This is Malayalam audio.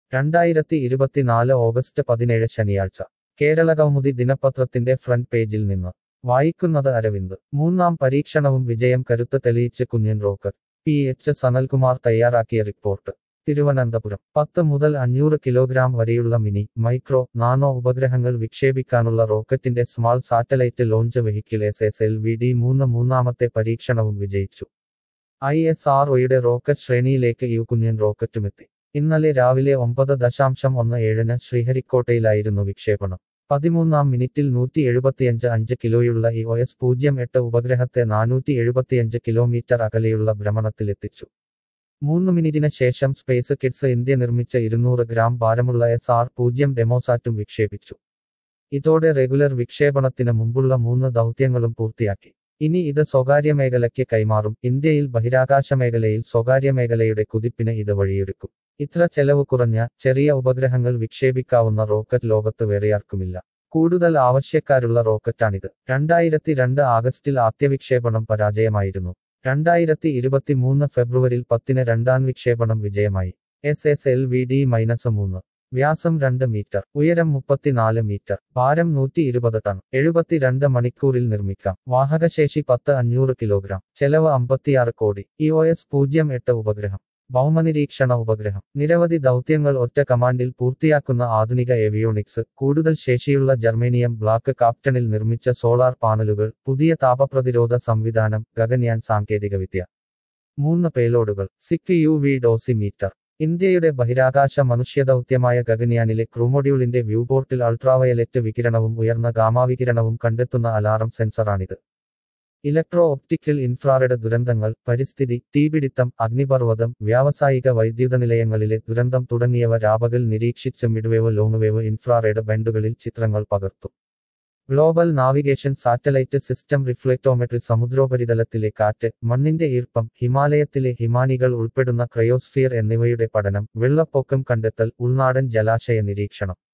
രണ്ടായിരത്തി ഇരുപത്തിനാല് ഓഗസ്റ്റ് പതിനേഴ് ശനിയാഴ്ച കേരളകൗമുദി ദിനപത്രത്തിന്റെ ഫ്രണ്ട് പേജിൽ നിന്ന് വായിക്കുന്നത് അരവിന്ദ് മൂന്നാം പരീക്ഷണവും വിജയം കരുത്ത് തെളിയിച്ച് കുഞ്ഞൻ റോക്കറ്റ് പി എച്ച് സനൽകുമാർ തയ്യാറാക്കിയ റിപ്പോർട്ട് തിരുവനന്തപുരം പത്ത് മുതൽ അഞ്ഞൂറ് കിലോഗ്രാം വരെയുള്ള മിനി മൈക്രോ നാനോ ഉപഗ്രഹങ്ങൾ വിക്ഷേപിക്കാനുള്ള റോക്കറ്റിന്റെ small satellite launch vehicle S S L V D മൂന്ന് മൂന്നാമത്തെ പരീക്ഷണവും വിജയിച്ചു ഐ എസ് ആർ ഒയുടെ റോക്കറ്റ് ശ്രേണിയിലേക്ക് യു കുഞ്ഞൻ റോക്കറ്റുമെത്തി ഇന്നലെ രാവിലെ ഒമ്പത് ദശാംശം ഒന്ന് ഏഴിന് ശ്രീഹരിക്കോട്ടയിലായിരുന്നു വിക്ഷേപണം പതിമൂന്നാം മിനിറ്റിൽ നൂറ്റി എഴുപത്തിയഞ്ച് അഞ്ച് കിലോയുള്ള ഇ ഒ എസ് പൂജ്യം എട്ട് ഉപഗ്രഹത്തെ നാനൂറ്റി എഴുപത്തിയഞ്ച് കിലോമീറ്റർ അകലെയുള്ള ഭ്രമണത്തിലെത്തിച്ചു മൂന്ന് മിനിറ്റിന് ശേഷം സ്പേസ് കിഡ്സ് ഇന്ത്യ നിർമ്മിച്ച ഇരുന്നൂറ് ഗ്രാം ഭാരമുള്ള എസ് ആർ പൂജ്യം ഡെമോസാറ്റും വിക്ഷേപിച്ചു ഇതോടെ റെഗുലർ വിക്ഷേപണത്തിന് മുമ്പുള്ള മൂന്ന് ദൗത്യങ്ങളും പൂർത്തിയാക്കി ഇനി ഇത് സ്വകാര്യ മേഖലയ്ക്ക് കൈമാറും ഇന്ത്യയിൽ ബഹിരാകാശ മേഖലയിൽ സ്വകാര്യ മേഖലയുടെ കുതിപ്പിന് ഇത് വഴിയൊരുക്കും ഇത്ര ചെലവ് കുറഞ്ഞ ചെറിയ ഉപഗ്രഹങ്ങൾ വിക്ഷേപിക്കാവുന്ന റോക്കറ്റ് ലോകത്ത് വേറെയാർക്കുമില്ല കൂടുതൽ ആവശ്യക്കാരുള്ള റോക്കറ്റാണിത് രണ്ടായിരത്തി രണ്ട് ആഗസ്റ്റിൽ ആദ്യ വിക്ഷേപണം പരാജയമായിരുന്നു രണ്ടായിരത്തി ഇരുപത്തിമൂന്ന് ഫെബ്രുവരിയിൽ പത്തിന് രണ്ടാം വിക്ഷേപണം വിജയമായി S S L V D minus മൂന്ന് വ്യാസം രണ്ട് മീറ്റർ ഉയരം മുപ്പത്തിനാല് മീറ്റർ ഭാരം നൂറ്റി ഇരുപത് ടൺ എഴുപത്തിരണ്ട് മണിക്കൂറിൽ നിർമ്മിക്കാം വാഹകശേഷി പത്ത് അഞ്ഞൂറ് കിലോഗ്രാം ചെലവ് അമ്പത്തിയാറ് കോടി ഇ ഒ എസ് പൂജ്യം എട്ട് ഉപഗ്രഹം ഭൗമനിരീക്ഷണ ഉപഗ്രഹം നിരവധി ദൗത്യങ്ങൾ ഒറ്റ കമാൻഡിൽ പൂർത്തിയാക്കുന്ന ആധുനിക ഏവിയോണിക്സ് കൂടുതൽ ശേഷിയുള്ള ജർമേനിയം ബ്ലാക്ക് കാപ്റ്റണിൽ നിർമ്മിച്ച സോളാർ പാനലുകൾ പുതിയ താപപ്രതിരോധ സംവിധാനം ഗഗൻയാൻ സാങ്കേതികവിദ്യ മൂന്ന് പേലോഡുകൾ സിക്ക് യു വി ഡോസിമീറ്റർ ഇന്ത്യയുടെ ബഹിരാകാശ മനുഷ്യദൗത്യമായ ഗഗൻയാനിലെ ക്രൂമൊഡ്യൂളിന്റെ വ്യൂപോർട്ടിൽ അൾട്രാവയലറ്റ് വികിരണവും ഉയർന്ന ഗാമാവികിരണവും കണ്ടെത്തുന്ന അലാറം സെൻസറാണിത് ഇലക്ട്രോ ഒപ്റ്റിക്കൽ ഇൻഫ്രാറെഡ് ദുരന്തങ്ങൾ പരിസ്ഥിതി തീപിടിത്തം അഗ്നിപർവ്വതം വ്യാവസായിക വൈദ്യുത നിലയങ്ങളിലെ ദുരന്തം തുടങ്ങിയവ രാപകൽ നിരീക്ഷിച്ച് മിഡ്വേവ് ലോങ്വേവ് ഇൻഫ്രാറെഡ് ബാൻഡുകളിൽ ചിത്രങ്ങൾ പകർത്തും global navigation satellite system reflectometry സമുദ്രോപരിതലത്തിലെ കാറ്റ് മണ്ണിന്റെ ഈർപ്പം ഹിമാലയത്തിലെ ഹിമാനികൾ ഉൾപ്പെടുന്ന ക്രയോസ്ഫിയർ എന്നിവയുടെ പഠനം വെള്ളപ്പൊക്കം കണ്ടെത്തൽ ഉൾനാടൻ ജലാശയ നിരീക്ഷണം